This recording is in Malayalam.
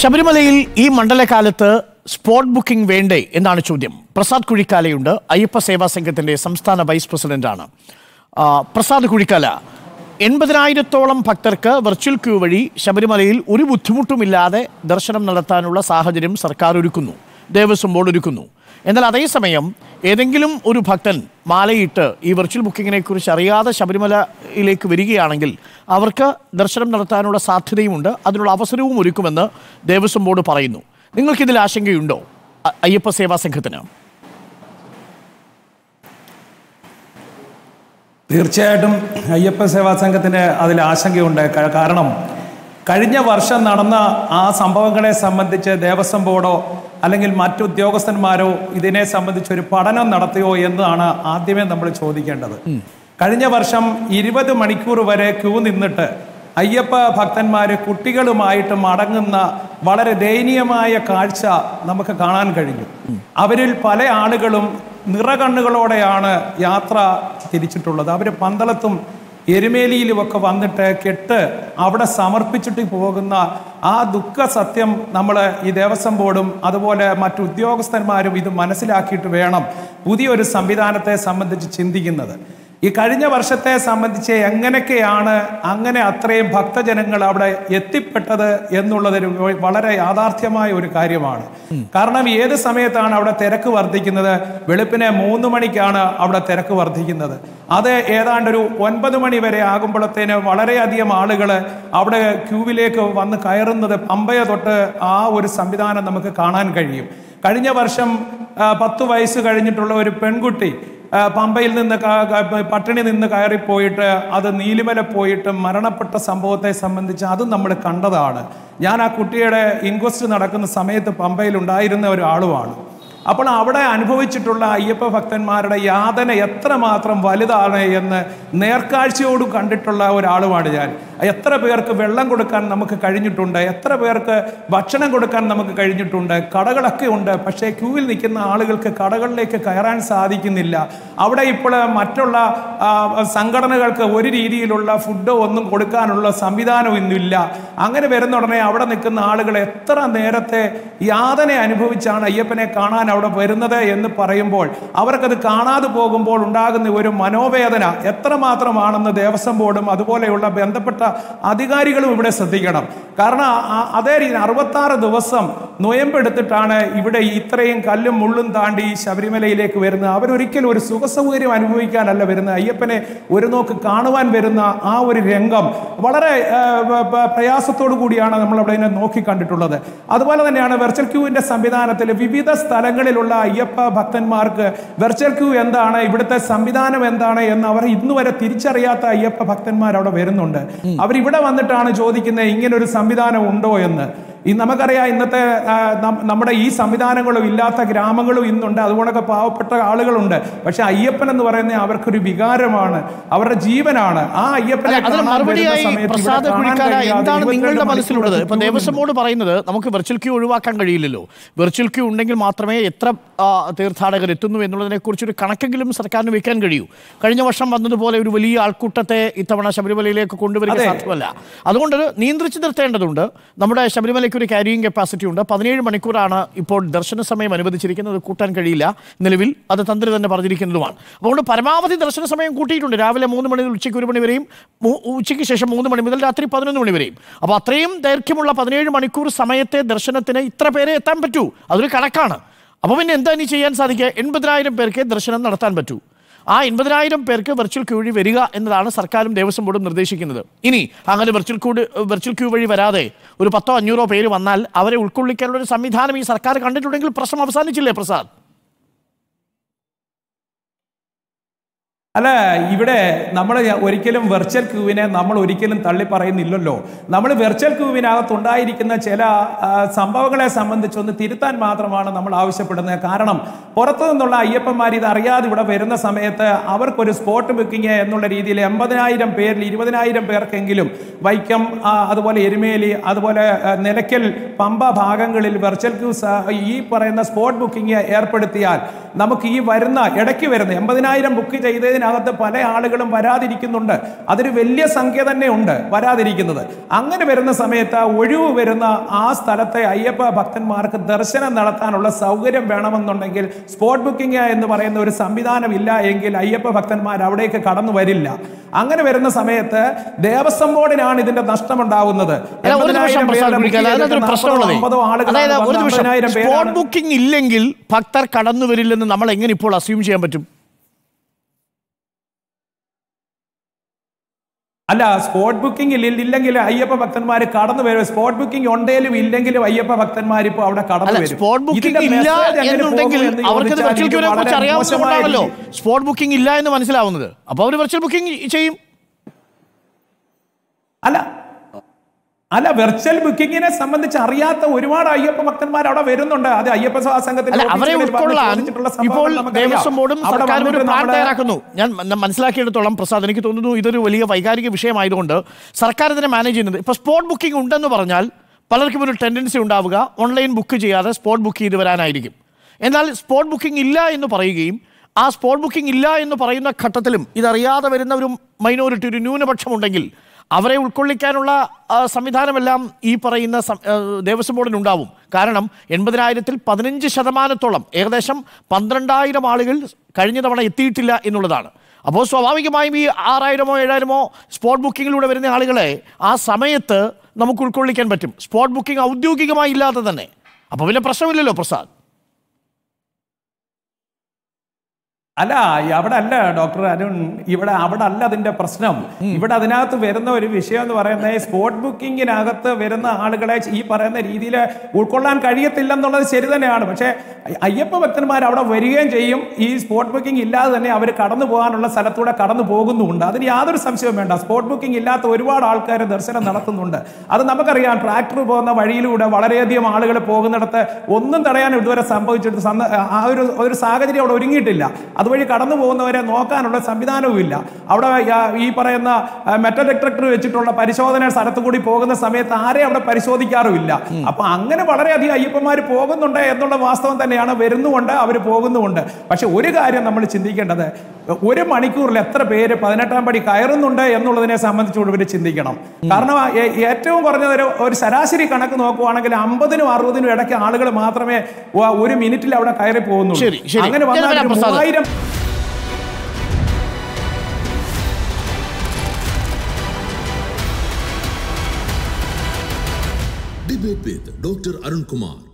ശബരിമലയിൽ ഈ മണ്ഡലകാലത്ത് സ്പോട്ട് ബുക്കിംഗ് വേണ്ടേ എന്നാണ് ചോദ്യം പ്രസാദ് കുഴിക്കാലയുണ്ട് അയ്യപ്പ സേവാ സംഘത്തിന്റെ സംസ്ഥാന വൈസ് പ്രസിഡന്റാണ് ആ, പ്രസാദ് കുഴിക്കാല എൺപതിനായിരത്തോളം ഭക്തർക്ക് വെർച്വൽ ക്യൂ വഴി ശബരിമലയിൽ ഒരു ബുദ്ധിമുട്ടുമില്ലാതെ ദർശനം നടത്താനുള്ള സാഹചര്യം സർക്കാർ ഒരുക്കുന്നു ദേവസ്വം ബോർഡ് ഒരുക്കുന്നു എന്നാൽ അതേസമയം ഏതെങ്കിലും ഒരു ഭക്തൻ മാലയിട്ട് ഈ വെർച്വൽ ബുക്കിങ്ങിനെ കുറിച്ച് അറിയാതെ ശബരിമലയിലേക്ക് വരികയാണെങ്കിൽ അവർക്ക് ദർശനം നടത്താനുള്ള സാധ്യതയുമുണ്ട് അതിനുള്ള അവസരവും ഒരുക്കുമെന്ന് ദേവസ്വം ബോർഡ് പറയുന്നു നിങ്ങൾക്കിതിൽ ആശങ്കയുണ്ടോ അ- അയ്യപ്പ സേവാ സംഘത്തിന് തീർച്ചയായിട്ടും അയ്യപ്പ സേവാ സംഘത്തിന് അതിൽ ആശങ്കയുണ്ട് ക- കാരണം കഴിഞ്ഞ വർഷം നടന്ന ആ സംഭവങ്ങളെ സംബന്ധിച്ച് ദേവസ്വം ബോർഡോ അല്ലെങ്കിൽ മറ്റു ഉദ്യോഗസ്ഥന്മാരോ ഇതിനെ സംബന്ധിച്ച് ഒരു പഠനം നടത്തിയോ എന്നതാണ് ആദ്യമേ നമ്മൾ ചോദിക്കേണ്ടത് കഴിഞ്ഞ വർഷം ഇരുപത് മണിക്കൂർ വരെ ക്യൂ നിന്നിട്ട് അയ്യപ്പ ഭക്തന്മാര് കുട്ടികളുമായിട്ട് മടങ്ങുന്ന വളരെ ദയനീയമായ കാഴ്ച നമുക്ക് കാണാൻ കഴിഞ്ഞു അവരിൽ പല ആളുകളും നിറകണ്ണുകളോടെയാണ് യാത്ര തിരിച്ചിട്ടുള്ളത് അവർ പന്തളത്തും എരുമേലിയിലുമൊക്കെ വന്നിട്ട് കെട്ട് അവിടെ സമർപ്പിച്ചിട്ട് പോകുന്ന ആ ദുഃഖ സത്യം നമ്മൾ ഈ ദേവസ്വം ബോർഡും അതുപോലെ മറ്റു ഉദ്യോഗസ്ഥന്മാരും ഇത് മനസ്സിലാക്കിയിട്ട് വേണം പുതിയൊരു സംവിധാനത്തെ സംബന്ധിച്ച് ചിന്തിക്കുന്നത് ഈ കഴിഞ്ഞ വർഷത്തെ സംബന്ധിച്ച് എങ്ങനെയൊക്കെയാണ് അങ്ങനെ അത്രയും ഭക്തജനങ്ങൾ അവിടെ എത്തിപ്പെട്ടത് എന്നുള്ളതൊരു വളരെ യാഥാർത്ഥ്യമായ ഒരു കാര്യമാണ് കാരണം ഏത് സമയത്താണ് അവിടെ തിരക്ക് വർദ്ധിക്കുന്നത് വെളുപ്പിനെ മൂന്ന് മണിക്കാണ് അവിടെ തിരക്ക് വർദ്ധിക്കുന്നത് അത് ഏതാണ്ട് ഒരു ഒൻപത് മണി വരെ ആകുമ്പോഴത്തേന് വളരെയധികം ആളുകൾ അവിടെ ക്യൂവിലേക്ക് വന്ന് കയറുന്നത് പമ്പയ തൊട്ട് ആ ഒരു സംവിധാനം നമുക്ക് കാണാൻ കഴിയും കഴിഞ്ഞ വർഷം ആ, പത്ത് വയസ്സ് കഴിഞ്ഞിട്ടുള്ള ഒരു പെൺകുട്ടി ആ, പമ്പയിൽ നിന്ന് ക- ക- പട്ടിണി നിന്ന് കയറിപ്പോയിട്ട് അത് നീലിമല പോയിട്ട് മരണപ്പെട്ട സംഭവത്തെ സംബന്ധിച്ച് അതും നമ്മൾ കണ്ടതാണ് ഞാൻ ആ കുട്ടിയുടെ ഇൻക്വസ്റ്റ് നടക്കുന്ന സമയത്ത് പമ്പയിൽ ഉണ്ടായിരുന്ന ഒരാളുമാണ് അപ്പോൾ അവിടെ അനുഭവിച്ചിട്ടുള്ള അയ്യപ്പ ഭക്തന്മാരുടെ യാതന എത്രമാത്രം വലുതാണ് എന്ന് നേർക്കാഴ്ചയോട് കണ്ടിട്ടുള്ള ഒരാളുമാണ് ഞാൻ എത്ര പേർക്ക് വെള്ളം കൊടുക്കാൻ നമുക്ക് കഴിഞ്ഞിട്ടുണ്ട് എത്ര പേർക്ക് ഭക്ഷണം കൊടുക്കാൻ നമുക്ക് കഴിഞ്ഞിട്ടുണ്ട് കടകളൊക്കെ ഉണ്ട് പക്ഷേ ക്യൂവിൽ നിൽക്കുന്ന ആളുകൾക്ക് കടകളിലേക്ക് കയറാൻ സാധിക്കുന്നില്ല അവിടെ ഇപ്പോൾ മറ്റുള്ള ആ, സംഘടനകൾക്ക് ഒരു രീതിയിലുള്ള ഫുഡോ ഒന്നും കൊടുക്കാനുള്ള സംവിധാനം ഇന്നില്ല അങ്ങനെ വരുന്ന ഉടനെ അവിടെ നിൽക്കുന്ന ആളുകൾ എത്ര നേരത്തെ യാതന അനുഭവിച്ചാണ് അയ്യപ്പനെ കാണാൻ അവിടെ വരുന്നത് എന്ന് പറയുമ്പോൾ അവർക്കത് കാണാതെ പോകുമ്പോൾ ഉണ്ടാകുന്ന ഒരു മനോവേദന എത്രമാത്രമാണെന്ന് ദേവസ്വം ബോർഡും അതുപോലെയുള്ള ബന്ധപ്പെട്ട അധികാരികളും ഇവിടെ ശ്രദ്ധിക്കണം കാരണം ആ- ആ- അതേ രീതി അറുപത്തി ആറ് ദിവസം നൊയമ്പെടുത്തിട്ടാണ് ഇവിടെ ഇത്രയും കല്ലും മുള്ളും താണ്ടി ശബരിമലയിലേക്ക് വരുന്നത് അവരൊരിക്കലും ഒരു സുഖസൗകര്യം അനുഭവിക്കാനല്ല വരുന്നത് അയ്യപ്പനെ ഒരു നോക്ക് കാണുവാൻ വരുന്ന ആ ഒരു രംഗം വളരെ ആ, പ- പ- പ്രയാസത്തോടു കൂടിയാണ് നമ്മൾ അവിടെ ഇതിനെ നോക്കി കണ്ടിട്ടുള്ളത് അതുപോലെ തന്നെയാണ് വെർച്വൽ ക്യൂവിന്റെ സംവിധാനത്തിൽ വിവിധ സ്ഥലങ്ങളിലുള്ള അയ്യപ്പ ഭക്തന്മാർക്ക് വെർച്വൽ ക്യൂ എന്താണ് ഇവിടുത്തെ സംവിധാനം എന്താണ് എന്ന് അവർ ഇന്ന് വരെ തിരിച്ചറിയാത്ത അയ്യപ്പ ഭക്തന്മാർ അവിടെ വരുന്നുണ്ട് അവർ ഇവിടെ വന്നിട്ടാണ് ചോദിക്കുന്നത് ഇങ്ങനെ ഒരു സംവിധാനം ഉണ്ടോ എന്ന് ഈ നമുക്കറിയാം ഇന്നത്തെ ആ, നം- നമ്മുടെ ഈ സംവിധാനങ്ങളും ഇല്ലാത്ത ഗ്രാമങ്ങളും ഇന്നുണ്ട് അതുകൊണ്ടൊക്കെ പാവപ്പെട്ട ആളുകളുണ്ട് പക്ഷെ അയ്യപ്പൻ എന്ന് പറയുന്നത് അവർക്കൊരു വികാരമാണ് അവരുടെ ജീവനാണ് ആ അയ്യപ്പനെ അതിന് കാണാൻ വരുന്ന മറുപടിയായി സമയത്ത് ഇവിടെ പ്രസാദ് കാണാൻ കുഴിക്കാല കഴിയാതെ എന്താണ് ഇരുപത്തിരണ്ട് നിങ്ങളുടെ മണിക്കൂർ മനസ്സിലുള്ളത് ഇപ്പൊ ക്യൂ ദേവസ്വം ബോർഡ് പറയുന്നത് നമുക്ക് വെർച്വൽ ക്യൂ ഒഴിവാക്കാൻ കഴിയില്ലല്ലോ വെർച്വൽ ക്യൂ ഉണ്ടെങ്കിൽ മാത്രമേ എത്ര ആ, തീർത്ഥാടകർ എത്തുന്നു എന്നുള്ളതിനെ കുറിച്ചൊരു കണക്കെങ്കിലും സർക്കാരിന് വെക്കാൻ കഴിയൂ കഴിഞ്ഞ വർഷം വന്നതുപോലെ ഒരു വലിയ ആൾക്കൂട്ടത്തെ ഇത്തവണ ശബരിമലയിലേക്ക് കൊണ്ടുവരിക അതെ. സാധ്യമല്ല അതുകൊണ്ട് നിയന്ത്രിച്ച് നിർത്തേണ്ടതുണ്ട് നമ്മുടെ ശബരിമലയ്ക്ക് ഒരു ക്യാരിയിങ് കപ്പാസിറ്റി ഉണ്ട് പതിനേഴ് മണിക്കൂറാണ് ഇപ്പോൾ ദർശന സമയം അനുവദിച്ചിരിക്കുന്നത് അത് കൂട്ടാൻ കഴിയില്ല നിലവിൽ അത് തന്ത്രി തന്നെ പറഞ്ഞിരിക്കുന്നതുമാണ് അതുകൊണ്ട് പരമാവധി ദർശന സമയം കൂട്ടിയിട്ടുണ്ട് രാവിലെ മൂന്ന് മണി മുതൽ ഉച്ചയ്ക്ക് ഒരു മണി വരെയും മൂ- ഉച്ചയ്ക്ക് ശേഷം മൂന്ന് മണി മുതൽ രാത്രി പതിനൊന്ന് മണി വരെയും അപ്പോൾ അത്രയും ദൈർഘ്യമുള്ള പതിനേഴ് മണിക്കൂർ സമയത്തെ ദർശനത്തിന് ഇത്ര പേരെ എത്താൻ പറ്റൂ അതൊരു കണക്കാണ് അപ്പോൾ പിന്നെ എന്താ ഇനി ചെയ്യാൻ സാധിക്കുക എൺപതിനായിരം പേർക്ക് ദർശനം നടത്താൻ പറ്റൂ ആ എൺപതിനായിരം പേർക്ക് വെർച്വൽ ക്യൂ വഴി വരിക എന്നതാണ് സർക്കാരും ദേവസ്വം ബോർഡും നിർദ്ദേശിക്കുന്നത് ഇനി അങ്ങനെ വെർച്വൽ ക്യൂ വെർച്വൽ ക്യൂ വഴി വരാതെ ഒരു പത്തോ അഞ്ഞൂറോ പേര് വന്നാൽ അവരെ ഉൾക്കൊള്ളിക്കാനുള്ള ഒരു സംവിധാനം ഈ സർക്കാർ കണ്ടിട്ടുണ്ടെങ്കിൽ പ്രശ്നം അവസാനിച്ചില്ലേ പ്രസാദ് അല്ല ഇവിടെ നമ്മൾ ഒരിക്കലും വെർച്വൽ ക്യൂവിനെ നമ്മൾ ഒരിക്കലും തള്ളി പറയുന്നില്ലല്ലോ നമ്മൾ വെർച്വൽ ക്യൂവിനകത്ത് ഉണ്ടായിരിക്കുന്ന ചില ആ, സംഭവങ്ങളെ സംബന്ധിച്ചൊന്ന് തിരുത്താൻ മാത്രമാണ് നമ്മൾ ആവശ്യപ്പെടുന്നത് കാരണം പുറത്തു നിന്നുള്ള അയ്യപ്പന്മാർ ഇത് അറിയാതെ ഇവിടെ വരുന്ന സമയത്ത് അവർക്കൊരു സ്പോട്ട് ബുക്കിംഗ് എന്നുള്ള രീതിയിൽ എൺപതിനായിരം പേരിൽ ഇരുപതിനായിരം പേർക്കെങ്കിലും വൈക്കം ആ, അതുപോലെ എരുമേലി അതുപോലെ ആ, നിലയ്ക്കൽ പമ്പ ഭാഗങ്ങളിൽ വെർച്വൽ ക്യൂ സ- ഈ പറയുന്ന സ്പോട്ട് ബുക്കിംഗ് ഏർപ്പെടുത്തിയാൽ നമുക്ക് ഈ വരുന്ന ഇടയ്ക്ക് വരുന്ന എൺപതിനായിരം ബുക്ക് ചെയ്തതിന് ബുക്കിങ്ങിനകത്ത് പല ആളുകളും വരാതിരിക്കുന്നുണ്ട് അതൊരു വലിയ സംഖ്യ തന്നെ ഉണ്ട് വരാതിരിക്കുന്നത് അങ്ങനെ വരുന്ന സമയത്ത് ആ ഒഴിവ് വരുന്ന ആ സ്ഥലത്തെ അയ്യപ്പ ഭക്തന്മാർക്ക് ദർശനം നടത്താനുള്ള സൗകര്യം വേണമെന്നുണ്ടെങ്കിൽ സ്പോട്ട് ബുക്കിംഗ് എന്ന് പറയുന്ന ഒരു സംവിധാനം ഇല്ല എങ്കിൽ അയ്യപ്പ ഭക്തന്മാർ അവിടേക്ക് കടന്നു വരില്ല അങ്ങനെ വരുന്ന സമയത്ത് ദേവസ്വം ബോർഡിനാണ് ഇതിന്റെ നഷ്ടമുണ്ടാവുന്നത് അല്ല, ഒരു നിമിഷം പ്രസാദ് കുഴിക്കാൽ അതിനകത്തൊരു പ്രശ്നമുള്ളത് അതായത് ഒരു നിമിഷം സ്പോട്ട് ബുക്കിംഗ് ഇല്ലെങ്കിൽ ഭക്തർ കടന്നു വരില്ലെന്ന് നമ്മൾ എങ്ങനെ ഇപ്പോൾ അസ്യൂം ചെയ്യാൻ പറ്റും അല്ല സ്പോട്ട് ബുക്കിംഗ് ഇല്ലെങ്കിൽ അയ്യപ്പ ഭക്തന്മാർ കടന്നു വരും സ്പോട്ട് ബുക്കിംഗ് ഉണ്ടെങ്കിലും ഇല്ലെങ്കിലും അയ്യപ്പ ഭക്തന്മാർ ഇപ്പോൾ അവിടെ കടന്നു അല്ല വരും സ്പോട്ട് ബുക്കിംഗ് ഇതിന്റെ ഇല്ല message എങ്ങനെ എന്നുണ്ടെങ്കിൽ പോകും എന്ന് അവർക്ക് ചോദിച്ചാൽ വെർച്വൽ ഇത് ക്യൂനെ കുറിച്ച് വളരെ അറിയാവുന്നതുകൊണ്ടാണല്ലോ മോശമായ സ്പോട്ട് ബുക്കിംഗ് ഇല്ല എന്ന് മനസ്സിലാവുന്നത് അപ്പോൾ അവർ വെർച്വൽ ബുക്കിംഗ് ചെയ്യും അല്ല അല്ല വെർച്വൽ ബുക്കിങ്ങിനെ സംബന്ധിച്ച് അറിയാത്ത ഒരുപാട് അയ്യപ്പ ഭക്തന്മാർ അവിടെ വരുന്നുണ്ട് അത് അയ്യപ്പ സഭാ സംഘത്തിന്റെ അല്ല അവരെ ഓഫീസുകളിൽ വന്ന് ഉൾക്കൊള്ളാൻ ചോദിച്ചിട്ടുള്ള സംഭവങ്ങൾ ഇപ്പോൾ നമുക്കറിയാം. ദേവസ്വം ബോർഡും അവിടെ സർക്കാരും ഒരു വന്നിട്ട് പ്ലാൻ നമ്മുടെ- തയ്യാറാക്കുന്നു ഞാൻ മ- മനസ്സിലാക്കിയെടുത്തോളം പ്രസാദ് എനിക്ക് തോന്നുന്നു ഇതൊരു വലിയ വൈകാരിക വിഷയമായതുകൊണ്ട് സർക്കാർ ഇതിനെ മാനേജ് ചെയ്യുന്നത് ഇപ്പോൾ സ്പോട്ട് ബുക്കിംഗ് ഉണ്ടെന്ന് പറഞ്ഞാൽ പലർക്കും ഒരു ടെൻഡൻസി ഉണ്ടാവുക ഓൺലൈൻ ബുക്ക് ചെയ്യാതെ സ്പോട്ട് ബുക്ക് ചെയ്ത് വരാനായിരിക്കും എന്നാൽ സ്പോട്ട് ബുക്കിംഗ് ഇല്ല എന്ന് പറയുകയും ആ സ്പോട്ട് ബുക്കിംഗ് ഇല്ല എന്ന് പറയുന്ന ഘട്ടത്തിലും ഇതറിയാതെ വരുന്ന ഒരു മൈനോറിറ്റി ഒരു ന്യൂനപക്ഷമുണ്ടെങ്കിൽ അവരെ ഉൾക്കൊള്ളിക്കാനുള്ള ആ, സംവിധാനമെല്ലാം ഈ പറയുന്ന സം- ആ, ദേവസ്വം ബോർഡിനുണ്ടാവും കാരണം എൺപതിനായിരത്തിൽ പതിനഞ്ച് ശതമാനത്തോളം ഏകദേശം പന്ത്രണ്ടായിരം ആളുകൾ കഴിഞ്ഞ തവണ എത്തിയിട്ടില്ല എന്നുള്ളതാണ് അപ്പോൾ സ്വാഭാവികമായും ഈ ആറായിരമോ ഏഴായിരമോ സ്പോട്ട് ബുക്കിങ്ങിലൂടെ വരുന്ന ആളുകളെ ആ സമയത്ത് നമുക്ക് ഉൾക്കൊള്ളിക്കാൻ പറ്റും സ്പോട്ട് ബുക്കിംഗ് ഔദ്യോഗികമായി ഇല്ലാതെ തന്നെ അപ്പോൾ പിന്നെ പ്രശ്നമില്ലല്ലോ പ്രസാദ് അല്ല അവിടെ അല്ല ഡോക്ടർ അരുൺ ഇവിടെ അവിടെ അല്ല അതിന്റെ പ്രശ്നം ഇവിടെ അതിനകത്ത് വരുന്ന ഒരു വിഷയം എന്ന് പറയുന്നത് സ്പോട്ട് ബുക്കിങ്ങിനകത്ത് വരുന്ന ആളുകളെ ഈ പറയുന്ന രീതിയിൽ ഉൾക്കൊള്ളാൻ കഴിയത്തില്ലെന്നുള്ളത് ശരി തന്നെയാണ് പക്ഷേ അയ്യപ്പ ഭക്തന്മാർ അവിടെ വരികയും ചെയ്യും ഈ സ്പോട്ട് ബുക്കിംഗ് ഇല്ലാതെ തന്നെ അവർ കടന്നു പോകാനുള്ള സ്ഥലത്തൂടെ കടന്നു പോകുന്നുമുണ്ട് അതിന് യാതൊരു സംശയവും വേണ്ട സ്പോട്ട് ബുക്കിംഗ് ഇല്ലാത്ത ഒരുപാട് ആൾക്കാർ ദർശനം നടത്തുന്നുണ്ട് അത് നമുക്കറിയാം ട്രാക്ടർ പോകുന്ന വഴിയിലൂടെ വളരെയധികം ആളുകൾ പോകുന്നിടത്ത് ഒന്നും തടയാൻ ഇതുവരെ സംഭവിച്ചിട്ട് സന്ദ- ആ ഒരു ഒരു സാഹചര്യം അവിടെ ഒരുങ്ങിയിട്ടില്ല അതുവഴി കടന്നു പോകുന്നവരെ നോക്കാനുള്ള സംവിധാനവും ഇല്ല അവിടെ യാ- ഈ പറയുന്ന മെറ്റൽ ഡിറ്റക്ടർ വെച്ചിട്ടുള്ള പരിശോധന സ്ഥലത്ത് കൂടി പോകുന്ന സമയത്ത് ആരെയും അവിടെ പരിശോധിക്കാറുമില്ല അപ്പൊ അങ്ങനെ വളരെയധികം അയ്യപ്പന്മാർ പോകുന്നുണ്ട് എന്നുള്ള വാസ്തവം തന്നെയാണ് വരുന്നുമുണ്ട് അവർ പോകുന്നുമുണ്ട് പക്ഷെ ഒരു കാര്യം നമ്മൾ ചിന്തിക്കേണ്ടത് ഒരു മണിക്കൂറിൽ എത്ര പേര് പതിനെട്ടാം പടി കയറുന്നുണ്ട് എന്നുള്ളതിനെ സംബന്ധിച്ചുകൊണ്ട് ഇവർ ചിന്തിക്കണം കാരണം ഏ- ഏറ്റവും കുറഞ്ഞത് ഒരു ഒരു ശരാശരി കണക്ക് നോക്കുവാണെങ്കിൽ അമ്പതിനും അറുപതിനും ഇടയ്ക്ക് ആളുകൾ മാത്രമേ വ- ഒരു മിനിറ്റിൽ അവിടെ കയറി പോകുന്നുള്ളൂ ശരി, ശരി. അങ്ങനെ വന്നാൽ ഞാൻ വരാം, ഒരു പ്രസാദ്. മൂവായിരം Debate with Dr. Arun Kumar